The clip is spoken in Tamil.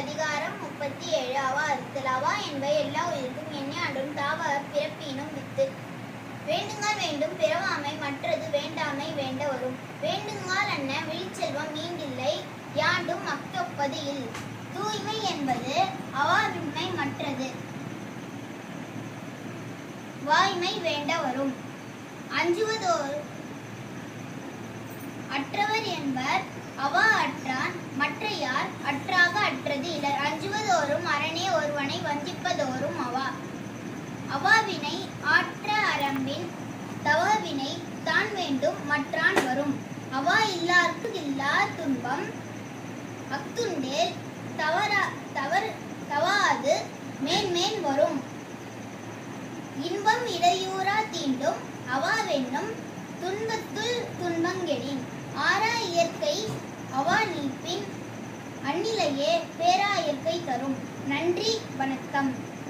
அதிகாரம் முப்பத்தி ஏழு அவா அறுத்தல் அவா என்ப எல்லா உயிருக்கும் எண்ணாண்டும் தாவ பிறப்பினும் வித்து வேண்டுங்கால் வேண்டும் பிறவாமை மற்றது வேண்டாமை வேண்ட வரும் வேண்டுங்கால் அன்ன விழிச்செல்வம் நீண்டில்லை யாண்டும் மக்தொப்பது இல் தூய்மை என்பது அவாவின்மை மற்றது வாய்மை வேண்ட வரும் அஞ்சுவதோர் அற்றவர் என்பர் அவா அற்றான் மற்றையார் அற்றாக அற்றது இலர் அஞ்சுவதோறும் அரணே ஒருவனை வஞ்சிப்பதோறும் அவா அவாவினை ஆற்ற அரம்பின் தவவினை தான் வேண்டும் மற்றான் வரும் அவா இல்லார்க்கு இல்லா துன்பம் அத்துண்டேல் தவற தவறு தவாது மேன்மேன் வரும் இன்பம் இடையூறா தீண்டும் அவாவென்னும் துன்பத்துள் துன்பங்கெடின் ஆறா இயற்கை அவா நீப்பின் அந்நிலையே பேரா இயற்கை தரும் நன்றி வணக்கம்